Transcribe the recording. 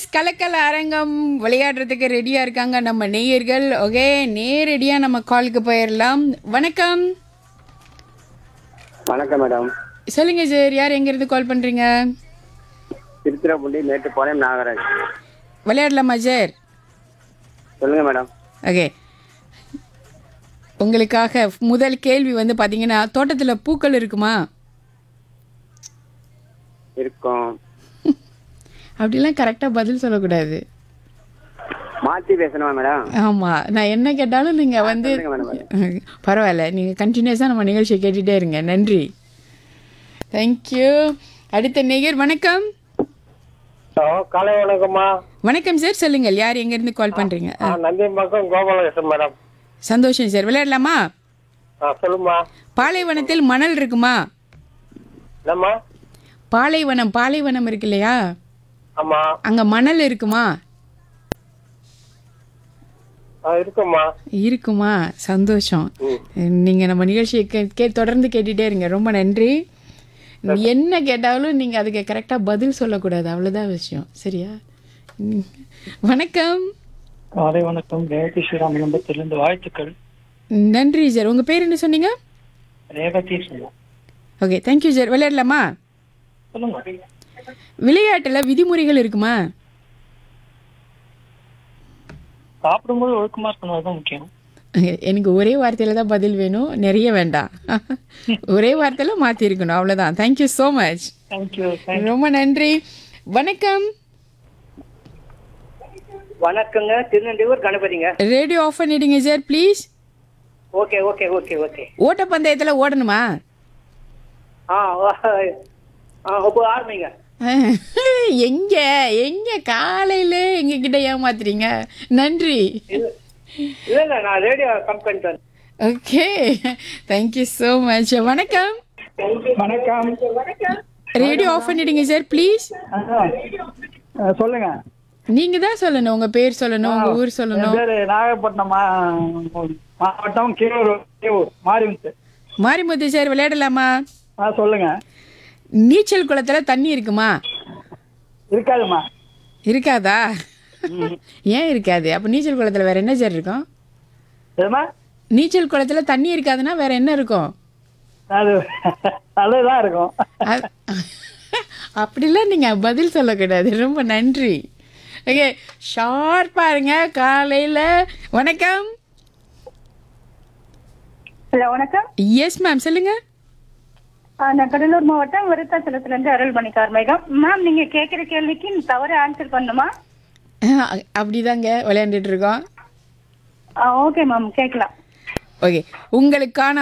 கலக்கல் அரங்கம் விளையாடுறதுக்கு ரெடியா இருக்காங்க நம்ம நேயர்கள் ஓகே நேரடியா நம்ம காலுக்கு போயிடலாம் வணக்கம் வணக்கம் மேடம் சொல்லுங்க சார் யார் எங்க இருந்து கால் பண்றீங்க திருச்சிராப்பள்ளி மேட்டுப்பாளையம் நாகராஜ் விளையாடலாமா சார் சொல்லுங்க மேடம் ஓகே உங்களுக்காக முதல் கேள்வி வந்து பாத்தீங்கன்னா தோட்டத்துல பூக்கள் இருக்குமா இருக்கோம் அப்படிலாம் கரெக்டா பதில் சொல்லக்கூடாது மாத்தி பேசணுமா மேடம் ஆமா நான் என்ன கேட்டாலும் நீங்க வந்து சொல்லுங்க மேடம் பரவாயில்ல நீங்க கண்டினியூஸா நம்ம நிகழ்ச்சியை கேட்டுட்டே இருங்க நன்றி தேங்க்யூ அடுத்த நேயர் வணக்கம் ஹலோ காலை வணக்கம்மா வணக்கம் சார் சொல்லுங்கள் யார் எங்க இருந்து கால் பண்றீங்க ஆ நந்தியம்பாக்கம் கோபாலகிருஷ்ணன் மேடம் சந்தோஷம் சார் விளையாடலாமா ஆ சொல்லுமா பாலைவனத்தில் மணல் இருக்குமா என்னம்மா பாலைவனம் பாலைவனம் இருக்கு இல்லையா ஆமா அங்க மணல் இருக்குமா ஆ இருக்கும்மா இருக்குமா சந்தோஷம் நீங்க நம்ம நிகழ்ச்சியை கே கே- தொடர்ந்து கேட்டுட்டே இருங்க ரொம்ப நன்றி என்ன கேட்டாலும் நீங்க அதுக்கு கரெக்டா பதில் சொல்லக்கூடாது அவ்வளவுதான் விஷயம் சரியா ம். வணக்கம் காலை வணக்கம் ரேவதி ஸ்ரீராமலிங்கத்திலிருந்து வாழ்த்துக்கள் நன்றி சார் உங்க பேர் என்ன சொன்னீங்க ரேவதி சொல்லுங்க ஓகே தேங்க்யூ சார் விளையாடலாமா சொல்லுங்க விளையாட்டுல விதிமுறைகள் இருக்குமா சாப்பிடும்போது ஒழுக்கமா இருக்கணும் அதுதான் முக்கியம் எனக்கு ஒரே வார்த்தையில தான் பதில் வேணும் நிறைய வேண்டாம் ஒரே வார்த்தையில மாத்தி இருக்கணும் அவ்வளவுதான் தேங்க்யூ ஸோ மச் தேங்க்யூ ரொம்ப நன்றி வணக்கம் வணக்கங்க திருநெல்வேலூர் கணபதிங்க ரேடியோ ஆஃப் பண்ணிடுங்க sir please okay okay okay okay ஓட்டப்பந்தயத்துல ஓடணுமா ஆ வா- ஆ இப்போ ஆரம்பிங்க எங்க எங்க காலையில எங்க கிட்ட ஏமாத்துறீங்க நன்றி இல்ல இல்ல நான் ரேடியோ கம் பண்ணிட்டு வந்தேன் ஓகே தேங்க்யூ ஸோ மச் வணக்கம் வணக்கம் ரேடியோ ஆஃப் பண்ணிடுங்க சார் ப்ளீஸ் சொல்லுங்க நீங்க தான் சொல்லணும் உங்க பேர் சொல்லணும் உங்க ஊர் சொல்லணும் பேரு நாகப்பட்டினம் மா- மாவட்டம் கீழூர் கீழூர் மாறிமுத்து மாரிமுத்து சார் விளையாடலாமா ஆ சொல்லுங்க நீச்சல் குளத்துல தண்ணி இருக்குமா இருக்காதுமா இருக்காதா ஏன் இருக்காது அப்ப நீச்சல் குளத்துல வேற என்ன சார் இருக்கும் எதுமா நீச்சல் குளத்துல தண்ணி இருக்காதுன்னா வேற என்ன இருக்கும் அது அதுதான் இருக்கும் அது- அப்படிலாம் நீங்க பதில் சொல்லக்கூடாது ரொம்ப நன்றி ஓகே ஷார்ப்பா இருங்க காலையில வணக்கம் ஹலோ வணக்கம் எஸ் மேம் சொல்லுங்க ஆ, நான் கடலூர் மாவட்டம் விருத்தாச்சலத்துல இருந்து அருள்மணி கார்மேகம் மேம் நீங்க கேக்குற கேள்விக்கு தவறு ஆன்சர் பண்ணுமா அஹ், அப்படிதாங்க விளையாண்டுட்டு இருக்கோம் ஓகே மேம் கேட்கலாம் ஓகே உங்களுக்கான